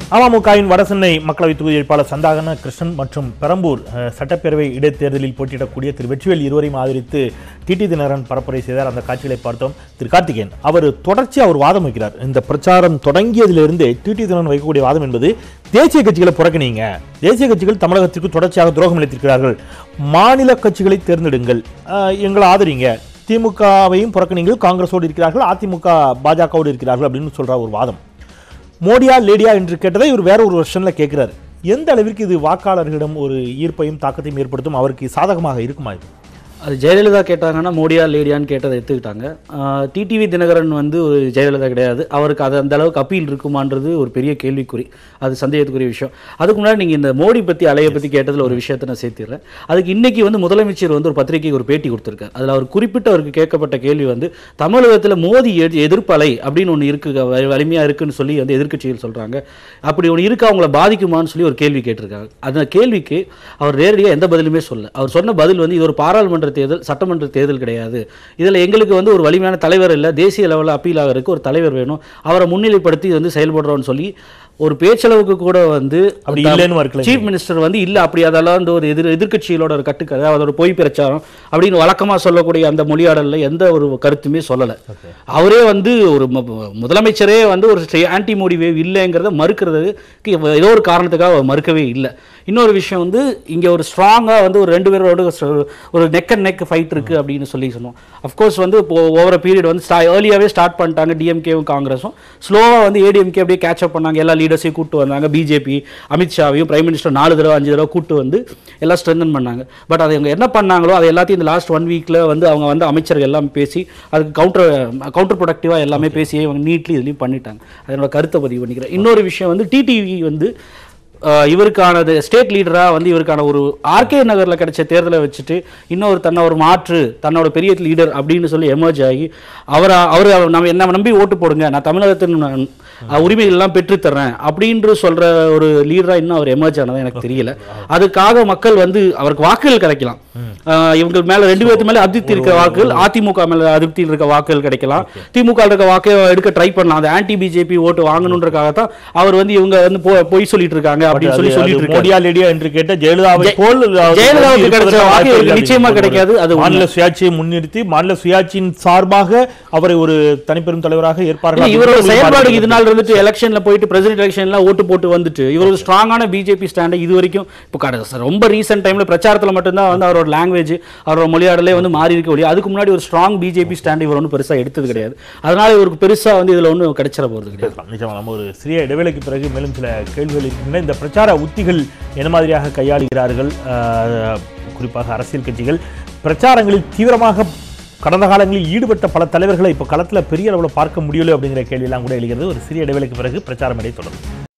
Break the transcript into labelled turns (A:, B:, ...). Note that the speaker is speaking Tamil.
A: அமமுகவின் வடசென்னை மக்களவை தொகுதி வேட்பாளர் சந்தாகன கிருஷ்ணன் மற்றும் பெரம்பூர் அஹ், சட்டப்பேரவை இடைத்தேர்தலில் போட்டியிடக்கூடிய திரு வெற்றிவேல் இருவரையும் ஆதரித்து டிடி தினகரன் பரப்புரை செய்தார் அந்த காட்சிகளை பார்த்தோம் திரு கார்த்திகேயன் அவர் தொடர்ச்சியா அவர் வாதம் வைக்கிறார் இந்த பிரச்சாரம் தொடங்கியதிலிருந்தே டிடி தினகரன் வைக்கக்கூடிய வாதம் என்பது தேசிய கட்சிகளை புறக்கணிங்க தேசிய கட்சிகள் தமிழகத்திற்கு தொடர்ச்சியாக துரோகம் இழைத்திருக்கிறார்கள் மாநில கட்சிகளை தேர்ந்தெடுங்கள் அஹ், எங்களை ஆதரிங்க திமுகவையும் புறக்கணிங்கள் காங்கிரஸோடு இருக்கிறார்கள் அதிமுக பாஜகவோடு இருக்கிறார்கள் அப்படின்னு சொல்ற ஒரு வாதம் மோடியா லேடியா என்று கேட்டதை இவர் வேற ஒரு வருஷன்ல கேட்கிறாரு எந்த அளவிற்கு இது வாக்காளர்களிடம் ஒரு ஈர்ப்பையும் தாக்கத்தையும் ஏற்படுத்தும் அவருக்கு சாதகமாக இருக்குமா இது
B: அது ஜெயலலிதா கேட்டாங்கன்னா மோடியா லேடியான்னு கேட்டதை எடுத்துக்கிட்டாங்க டிடிவி தினகரன் வந்து ஒரு ஜெயலலிதா கிடையாது அவருக்கு அது அந்த அளவுக்கு அப்பீல் இருக்குமான்றது ஒரு பெரிய கேள்விக்குறி அது சந்தேகத்துக்குரிய விஷயம் அதுக்கு முன்னாடி நீங்கள் இந்த மோடி பற்றி அலையை பற்றி கேட்டதில் ஒரு விஷயத்தை நான் சேர்த்திடுறேன் அதுக்கு இன்னைக்கு வந்து முதலமைச்சர் வந்து ஒரு பத்திரிகைக்கு ஒரு பேட்டி கொடுத்துருக்காரு அதில் அவர் குறிப்பிட்ட அவருக்கு கேட்கப்பட்ட கேள்வி வந்து தமிழகத்தில் மோடி எதி- எதிர்ப்பு அலை அப்படின்னு ஒன்று இருக்கு வ- வலிமையா இருக்குன்னு சொல்லி வந்து எதிர்க்கட்சிகள் சொல்றாங்க அப்படி ஒன்று இருக்கு அவங்கள பாதிக்குமான்னு சொல்லி ஒரு கேள்வி கேட்டிருக்காங்க அந்த கேள்விக்கு அவர் நேரடியாக எந்த பதிலுமே சொல்ல அவர் சொன்ன பதில் வந்து இது ஒரு பாராளுமன்ற தேர்தல் சட்டமன்ற தேர்தல் கிடையாது இதில் எங்களுக்கு வந்து ஒரு வலிமையான தலைவர் இல்லை தேசிய லெவலில் அப்பீல் ஆகிறதுக்கு ஒரு தலைவர் வேணும் அவரை முன்னிலைப்படுத்தி இது வந்து செயல்படுறோம்னு சொல்லி ஒரு பேச்சளவுக்கு கூட வந்து
A: அப்படி இல்லைன்னு மறுக்கல
B: சீஃப் மினிஸ்டர் வந்து இல்ல அப்படி அதெல்லாம் வந்து ஒரு எதிர் எதிர்க்கட்சிகளோட ஒரு கட்டுக்கதை அதோட பொய் பிரச்சாரம் அப்படின்னு வழக்கமா சொல்லக்கூடிய அந்த மொழியாடல்ல எந்த ஒரு கருத்துமே சொல்லல அவரே வந்து ஒரு மு- முதலமைச்சரே வந்து ஒரு ஆன்டி மோடி வேவ் இல்லைங்கிறத மறுக்கிறதுக்கு ஏதோ ஒரு காரணத்துக்காக அவர் மறுக்கவே இல்லை இன்னொரு விஷயம் வந்து இங்க ஒரு ஸ்ட்ராங்கா வந்து ஒரு ரெண்டு பேரோட ஒரு- ஒரு நெக் அண்ட் நெக் ஃபைட் இருக்கு அப்படின்னு சொல்லி சொன்னோம் அஃப்கோர்ஸ் வந்து இப்போ ஓவர பீரியட் வந்து ஸ்டா ஏர்லியாகவே ஸ்டார்ட் பண்ணிட்டாங்க டிஎம்கேவும் காங்கிரஸும் ஸ்லோவாக வந்து ஏடிஎம்கே அப்படியே கேட்சப் பண்ணாங்க எல்லா லீடர்ஸையும் கூட்டு வந்தாங்க பிஜேபி அமித்ஷாவையும் பிரைம் மினிஸ்டர் நாலு தடவை அஞ்சு தடவை கூட்டு வந்து எல்லாம் ஸ்ட்ரென்தன் பண்ணாங்க பட் அதை அவங்க என்ன பண்ணாங்களோ அதை எல்லாத்தையும் இந்த லாஸ்ட் ஒன் வீக்கில் வந்து அவங்க வந்து அமைச்சர்கள் எல்லாம் பேசி அதுக்கு கவுண்டர் கவுண்டர் ப்ரொடக்டிவாக எல்லாமே பேசி இவங்க நீட்லி இதுலையும் பண்ணிட்டாங்க அதனோட கருத்தை பதிவு பண்ணிக்கிறேன் இன்னொரு விஷயம் வந்து டிடிவி வந்து அஹ், இவருக்கானது ஸ்டேட் லீடராக வந்து இவருக்கான ஒரு ஆர்கே நகரில் கிடைச்ச தேர்தலை வச்சுட்டு இன்னொரு தன்னை ஒரு மாற்று தன்னோட பெரிய லீடர் அப்படின்னு சொல்லி எமர்ஜ் ஆகி அவரை அவர் நம்ம என்ன நம்பி ஓட்டு போடுங்க நான் தமிழகத்தின் நான், அஹ், உரிமைகள்லாம் பெற்றுத்தர்றேன் அப்படின்று சொல்ற ஒரு லீடராக இன்னும் அவர் எமர்ஜ் ஆனது எனக்கு தெரியல அதுக்காக மக்கள் வந்து அவருக்கு வாக்குகள் கிடைக்கலாம் அஹ், இவங்க மேல ரெண்டு பேருக்கு மேல அதிருப்தி இருக்க வாக்குகள் அதிமுக மேல அதிருப்தி இருக்க வாக்குகள் கிடைக்கலாம் திமுக இருக்க வாக்கு எடுக்க ட்ரை பண்ணலாம் அந்த ஆன்டி பிஜேபி ஓட்டு வாங்கணுன்றக்காக தான் அவர் வந்து இவங்க வந்து பொ- பொய் சொல்லிட்டு இருக்காங்க அப்படின்னு சொல்லி
A: அது- அது
B: சொல்லிட்டு இருக்காரு
A: மோடியா லேடியா என்று கேட்ட ஜெயலலிதாவை
B: ஜெய-
A: போல்
B: ஜெயலலிதாவுக்கு
A: இருப்பதற்கு
B: கிடைச்ச வாக்கு
A: வாய்ப்பு இல்லை
B: நிச்சயமா
A: அப்படின்னு
B: கிடைக்காது. அது உண்மை.
A: மாநில சுயாட்சியை முன்னிறுத்தி மாநில சுயாட்சியின் சார்பாக அவரை ஒரு தனிப்பெரும் தலைவராக ஏற்பார்கள்
B: இல்ல, இவரோட
A: அப்படின்னு
B: செயல்பாடு
A: பார்த்து-
B: இதனால இருந்துட்டு எலெக்ஷன்ல போயிட்டு பிரசிடென்ட் எலெக்ஷன்ல ஓட்டு போட்டு வந்துட்டு இவர் ஒரு ஸ்ட்ராங்கான பிஜேபி ஸ்டாண்டை இது வரைக்கும் இப்போ கட- ரொம்ப ரீசெண்ட் டைம்ல பிரச்சாரத்துல மட்டும்தான் வந்து அவரோட லாங்குவேஜ் அவரோட மொழியாடலே வந்து மாறி இருக்க ஒழிய அதுக்கு முன்னாடி ஒரு ஸ்ட்ராங் பிஜேபி ஸ்டாண்ட் இவர் ஒன்றும் பெருசா எடுத்தது கிடையாது அதனால இவருக்கு பெருசா வந்து இதுல ஒன்றும் கிடைச்சிட போறது கிடையாது
A: பேசலாம் நிச்சயமா நம்ம ஒரு சிறிய இடைவேளைக்கு பிறகு மேலும் சில கேள்விகள் இருக்கின்றன இந்த பிரச்சார உத்திகள் என்ன மாதிரியாக கையாளுகிறார்கள் ஆஹ், குறிப்பாக அரசியல் கட்சிகள் பிரச்சாரங்களில் தீவிரமாக கடந்த காலங்களில் ஈடுபட்ட பல தலைவர்களை இப்போ களத்தில் பெரிய அளவில் பார்க்க முடியல அப்படிங்கிற கேள்வியெல்லாம் கூட எழுகிறது ஒரு சிறிய இடைவேளைக்கு பிறகு பிரச்சாரம் இடை தொடரும்